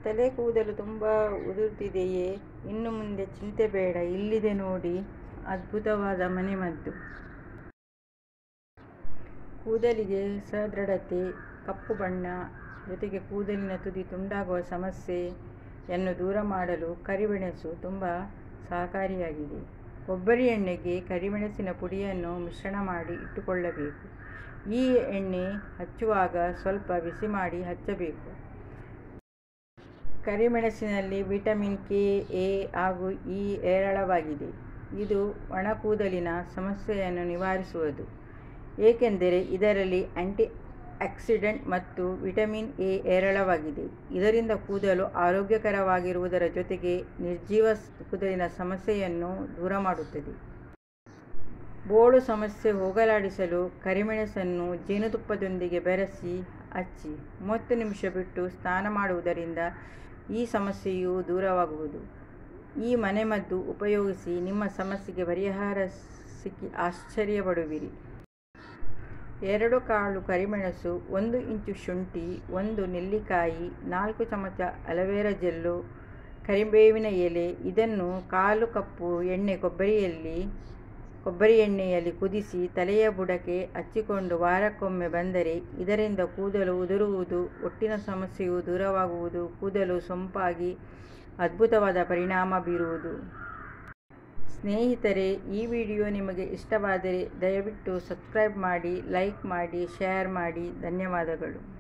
ತಲೆ ಕೂದಲು ತುಂಬ ಉದುರ್ತಿದೆಯೇ ಇನ್ನು ಮುಂದೆ ಚಿಂತೆ ಬೇಡ ಇಲ್ಲಿದೆ ನೋಡಿ ಅದ್ಭುತವಾದ ಮನೆಮದ್ದು ಕೂದಲಿಗೆ ಸದೃಢತೆ ಕಪ್ಪು ಬಣ್ಣ ಜೊತೆಗೆ ಕೂದಲಿನ ತುದಿ ತುಂಡಾಗುವ ಸಮಸ್ಯೆಯನ್ನು ದೂರ ಮಾಡಲು ಕರಿಮೆಣಸು ತುಂಬ ಸಹಕಾರಿಯಾಗಿದೆ ಕೊಬ್ಬರಿ ಎಣ್ಣೆಗೆ ಕರಿಮೆಣಸಿನ ಪುಡಿಯನ್ನು ಮಿಶ್ರಣ ಮಾಡಿ ಇಟ್ಟುಕೊಳ್ಳಬೇಕು ಈ ಎಣ್ಣೆ ಹಚ್ಚುವಾಗ ಸ್ವಲ್ಪ ಬಿಸಿ ಮಾಡಿ ಹಚ್ಚಬೇಕು ಕರಿಮೆಣಸಿನಲ್ಲಿ ವಿಟಮಿನ್ ಕೆ ಎ ಹಾಗೂ ಇ ಹೇರಳವಾಗಿದೆ ಇದು ಒಣ ಕೂದಲಿನ ಸಮಸ್ಯೆಯನ್ನು ನಿವಾರಿಸುವುದು ಏಕೆಂದರೆ ಇದರಲ್ಲಿ ಆ್ಯಂಟಿ ಆಕ್ಸಿಡೆಂಟ್ ಮತ್ತು ವಿಟಮಿನ್ ಎ ಹೇರಳವಾಗಿದೆ ಇದರಿಂದ ಕೂದಲು ಆರೋಗ್ಯಕರವಾಗಿರುವುದರ ಜೊತೆಗೆ ನಿರ್ಜೀವ ಕೂದಲಿನ ಸಮಸ್ಯೆಯನ್ನು ದೂರ ಮಾಡುತ್ತದೆ ಬೋಳು ಸಮಸ್ಯೆ ಹೋಗಲಾಡಿಸಲು ಕರಿಮೆಣಸನ್ನು ಜೇನುತುಪ್ಪದೊಂದಿಗೆ ಬೆರೆಸಿ ಹಚ್ಚಿ ಮೂವತ್ತು ನಿಮಿಷ ಬಿಟ್ಟು ಸ್ನಾನ ಮಾಡುವುದರಿಂದ ಈ ಸಮಸ್ಯೆಯು ದೂರವಾಗುವುದು ಈ ಮನೆಮದ್ದು ಉಪಯೋಗಿಸಿ ನಿಮ್ಮ ಸಮಸ್ಯೆಗೆ ಪರಿಹಾರ ಸಿಕ್ಕಿ ಆಶ್ಚರ್ಯಪಡುವಿರಿ ಎರಡು ಕಾಳು ಕರಿಮೆಣಸು ಒಂದು ಇಂಚು ಶುಂಠಿ ಒಂದು ನೆಲ್ಲಿಕಾಯಿ ನಾಲ್ಕು ಚಮಚ ಅಲವೇರಾ ಜೆಲ್ಲು ಕರಿಬೇವಿನ ಎಲೆ ಇದನ್ನು ಕಾಲು ಕಪ್ಪು ಎಣ್ಣೆ ಕೊಬ್ಬರಿಯಲ್ಲಿ ಕೊಬ್ಬರಿ ಎಣ್ಣೆಯಲ್ಲಿ ಕುದಿಸಿ ತಲೆಯ ಬುಡಕ್ಕೆ ಹಚ್ಚಿಕೊಂಡು ವಾರಕ್ಕೊಮ್ಮೆ ಬಂದರೆ ಇದರಿಂದ ಕೂದಲು ಉದುರುವುದು ಒಟ್ಟಿನ ಸಮಸ್ಯೆಯು ದೂರವಾಗುವುದು ಕೂದಲು ಸೊಂಪಾಗಿ ಅದ್ಭುತವಾದ ಪರಿಣಾಮ ಬೀರುವುದು ಸ್ನೇಹಿತರೆ ಈ ವಿಡಿಯೋ ನಿಮಗೆ ಇಷ್ಟವಾದರೆ ದಯವಿಟ್ಟು ಸಬ್ಸ್ಕ್ರೈಬ್ ಮಾಡಿ ಲೈಕ್ ಮಾಡಿ ಶೇರ್ ಮಾಡಿ ಧನ್ಯವಾದಗಳು